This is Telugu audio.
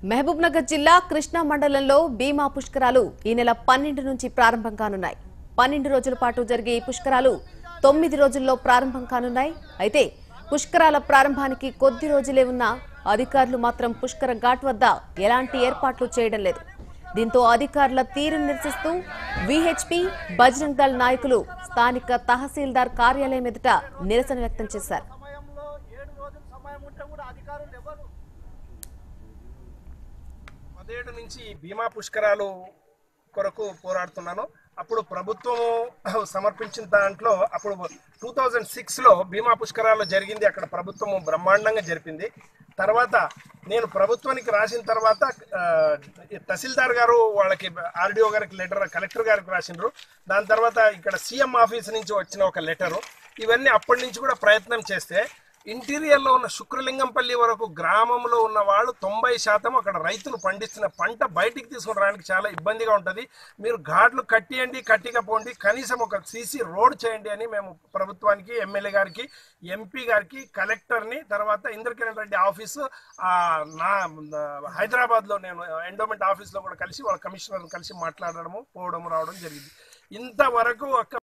మహబూబ్ నగర్ జిల్లా కృష్ణా మండలంలో భీమా పుష్కరాలు ఈ నెల పన్నెండు నుంచి ప్రారంభం కానున్నాయి పన్నెండు రోజుల పాటు జరిగే ఈ పుష్కరాలు తొమ్మిది రోజుల్లో ప్రారంభం కానున్నాయి అయితే పుష్కరాల ప్రారంభానికి కొద్ది రోజులే ఉన్నా అధికారులు మాత్రం పుష్కర ఘాట్ వద్ద ఎలాంటి ఏర్పాట్లు చేయడం లేదు దీంతో అధికారుల తీరును నిరసిస్తూ విహెచ్పి బజరంగ్ దళ్ నాయకులు స్థానిక తహసీల్దార్ కార్యాలయం ఎదుట నిరసన వ్యక్తం చేశారు సమయంలో ఏడు రోజుల సమయం ఉంటే కూడా అధికారులు ఎవరు పదిహేడు నుంచి ఈ బీమా పుష్కరాలు కొరకు పోరాడుతున్నాను అప్పుడు ప్రభుత్వం సమర్పించిన దాంట్లో అప్పుడు టూ థౌజండ్ సిక్స్లో బీమా పుష్కరాలు జరిగింది అక్కడ ప్రభుత్వం బ్రహ్మాండంగా జరిపింది తర్వాత నేను ప్రభుత్వానికి రాసిన తర్వాత ఆ, ఈ తహసీల్దార్ గారు వాళ్ళకి ఆర్డీఓ గారికి లెటర్ కలెక్టర్ గారికి రాసిండ్రు దాని తర్వాత ఇక్కడ సీఎం ఆఫీస్ నుంచి వచ్చిన ఒక లెటరు ఇవన్నీ అప్పటి నుంచి కూడా ప్రయత్నం చేస్తే ఇంటీరియర్లో ఉన్న శుక్రలింగంపల్లి వరకు గ్రామంలో ఉన్న వాళ్ళు తొంభై శాతం అక్కడ రైతులు పండిస్తున్న పంట బయటికి తీసుకురావడానికి చాలా ఇబ్బందిగా ఉంటుంది మీరు ఘాట్లు కట్టియండి కట్టికపోండి కనీసం ఒక సీసీ రోడ్ చేయండి అని మేము ప్రభుత్వానికి ఎమ్మెల్యే గారికి ఎంపీ గారికి కలెక్టర్ని తర్వాత ఇంద్రకిరణ్ రెడ్డి ఆఫీసు ఆ, నా హైదరాబాద్లో నేను ఎండోమెంట్ ఆఫీస్లో కూడా కలిసి వాళ్ళ కమిషనర్ని కలిసి మాట్లాడడము పోవడం రావడం జరిగింది ఇంతవరకు ఒక్క